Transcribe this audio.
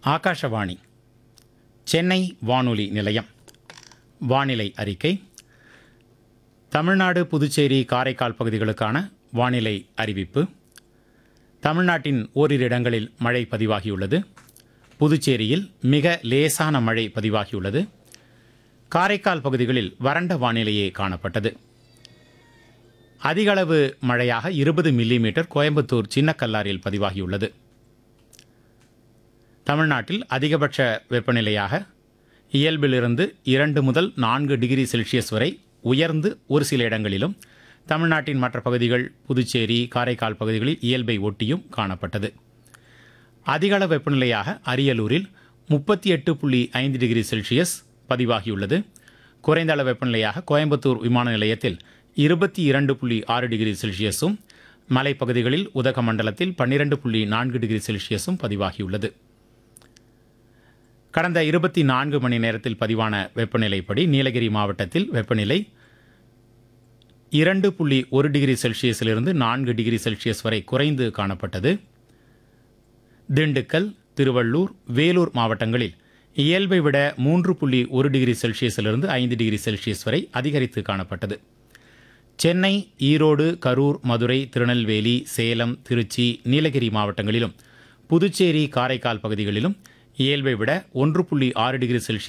ஆகாஷவாணி சென்னை வானொலி நிலையம் வானிலை அறிக்கை தமிழ்நாடு புதுச்சேரி காரைக்கால் பகுதிகளுக்கான வானிலை அறிவிப்பு தமிழ்நாட்டின் ஓரிரு இடங்களில் மழை பதிவாகியுள்ளது புதுச்சேரியில் மிக லேசான மழை பதிவாகியுள்ளது காரைக்கால் பகுதிகளில் வறண்ட வானிலையே காணப்பட்டது அதிகளவு மழையாக இருபது மில்லிமீட்டர் கோயம்புத்தூர் சின்னக்கல்லாரில் பதிவாகியுள்ளது தமிழ்நாட்டில் அதிகபட்ச வெப்பநிலையாக இயல்பிலிருந்து இரண்டு முதல் நான்கு டிகிரி செல்சியஸ் வரை உயர்ந்து ஒரு சில இடங்களிலும் தமிழ்நாட்டின் மற்ற பகுதிகள் புதுச்சேரி காரைக்கால் பகுதிகளில் இயல்பை ஒட்டியும் காணப்பட்டது அதிகள வெப்பநிலையாக அரியலூரில் முப்பத்தி எட்டு புள்ளி ஐந்து டிகிரி செல்சியஸ் பதிவாகியுள்ளது குறைந்த அளவு வெப்பநிலையாக கோயம்புத்தூர் விமான நிலையத்தில் இருபத்தி இரண்டு புள்ளி ஆறு டிகிரி செல்சியஸும் மலைப்பகுதிகளில் உதகமண்டலத்தில் பன்னிரண்டு புள்ளி நான்கு டிகிரி செல்சியஸும் பதிவாகியுள்ளது கடந்த இருபத்தி நான்கு மணி நேரத்தில் பதிவான வெப்பநிலைப்படி நீலகிரி மாவட்டத்தில் வெப்பநிலை இரண்டு புள்ளி ஒரு டிகிரி செல்சியஸிலிருந்து நான்கு டிகிரி செல்சியஸ் வரை குறைந்து காணப்பட்டது திண்டுக்கல் திருவள்ளூர் வேலூர் மாவட்டங்களில் இயல்பை விட மூன்று புள்ளி ஒரு டிகிரி செல்சியஸிலிருந்து ஐந்து டிகிரி செல்சியஸ் வரை அதிகரித்து காணப்பட்டது சென்னை ஈரோடு கரூர் மதுரை திருநெல்வேலி சேலம் திருச்சி நீலகிரி மாவட்டங்களிலும் புதுச்சேரி காரைக்கால் பகுதிகளிலும் இயல்பை விட ஒன்று புள்ளி ஆறு டிகிரி செல்சியஸ்